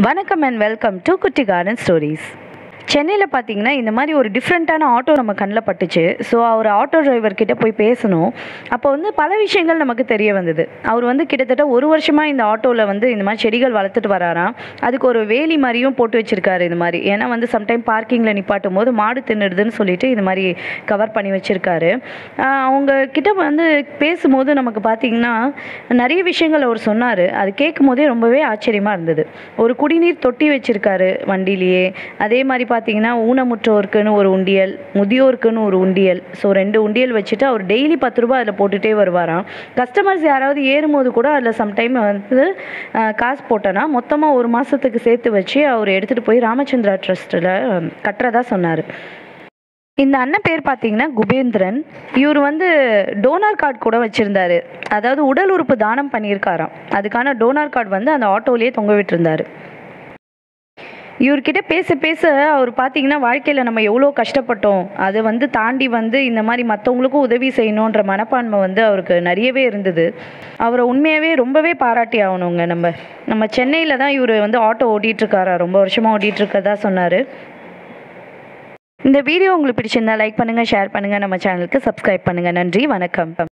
வணக்கம் and welcome to Kutti garden stories சென்னையில் பார்த்தீங்கன்னா இந்த மாதிரி ஒரு டிஃப்ரெண்ட்டான ஆட்டோ நம்ம கண்ணில் பட்டுச்சு ஸோ அவர் ஆட்டோ டிரைவர் கிட்ட போய் பேசணும் அப்போ வந்து பல விஷயங்கள் நமக்கு தெரிய வந்தது அவர் வந்து கிட்டத்தட்ட ஒரு வருஷமாக இந்த ஆட்டோவில் வந்து இந்த மாதிரி செடிகள் வளர்த்துட்டு வராராம் அதுக்கு ஒரு வேலி மாதிரியும் போட்டு வச்சிருக்காரு இது மாதிரி ஏன்னா வந்து சம்டைம் பார்க்கிங்கில் நிப்பாட்டும் போது மாடு தின்னுடுதுன்னு சொல்லிட்டு இது மாதிரி கவர் பண்ணி வச்சிருக்காரு ஆஹ் அவங்க கிட்ட வந்து பேசும்போது நமக்கு பார்த்தீங்கன்னா நிறைய விஷயங்கள் அவர் சொன்னார் அது கேட்கும் போதே ரொம்பவே ஆச்சரியமாக இருந்தது ஒரு குடிநீர் தொட்டி வச்சிருக்காரு வண்டியிலேயே அதே மாதிரி பார்த்தீங்கன்னா ஊனமுற்றோருக்குன்னு ஒரு உண்டியல் முதியோருக்குன்னு ஒரு உண்டியல் ஸோ ரெண்டு உண்டியல் வச்சுட்டு அவர் டெய்லி பத்து ரூபாய் அதில் போட்டுகிட்டே வருவாராம் கஸ்டமர்ஸ் யாராவது ஏறும்போது கூட அதில் சம்டைம் வந்து ஆஹ், காசு போட்டோன்னா மொத்தமாக ஒரு மாதத்துக்கு சேர்த்து வச்சு அவர் எடுத்துகிட்டு போய் ராமச்சந்திரா ட்ரஸ்ட்டில் கட்டுறதா சொன்னார் இந்த அண்ணன் பேர் பார்த்தீங்கன்னா குபேந்திரன் இவர் வந்து டோனார் கார்டு கூட வச்சுருந்தாரு அதாவது உடல் உறுப்பு தானம் பண்ணியிருக்காராம் அதுக்கான டோனார் கார்டு வந்து அந்த ஆட்டோலேயே தொங்க விட்டுருந்தாரு இவர்கிட்ட பேச பேச அவர் பார்த்தீங்கன்னா வாழ்க்கையில் நம்ம எவ்வளோ கஷ்டப்பட்டோம் அதை வந்து தாண்டி வந்து இந்த மாதிரி மற்றவங்களுக்கும் உதவி செய்யணுன்ற மனப்பான்மை வந்து அவருக்கு நிறையவே இருந்தது அவரை உண்மையாகவே ரொம்பவே பாராட்டி ஆகணுங்க நம்ம நம்ம சென்னையில் தான் இவர் வந்து ஆட்டோ ஓட்டிகிட்ருக்காரா ரொம்ப வருஷமாக ஓட்டிகிட்ருக்கதா சொன்னார் இந்த வீடியோ உங்களுக்கு பிடிச்சிருந்தா லைக் பண்ணுங்கள் ஷேர் பண்ணுங்கள் நம்ம சேனலுக்கு சப்ஸ்கிரைப் பண்ணுங்கள் நன்றி வணக்கம்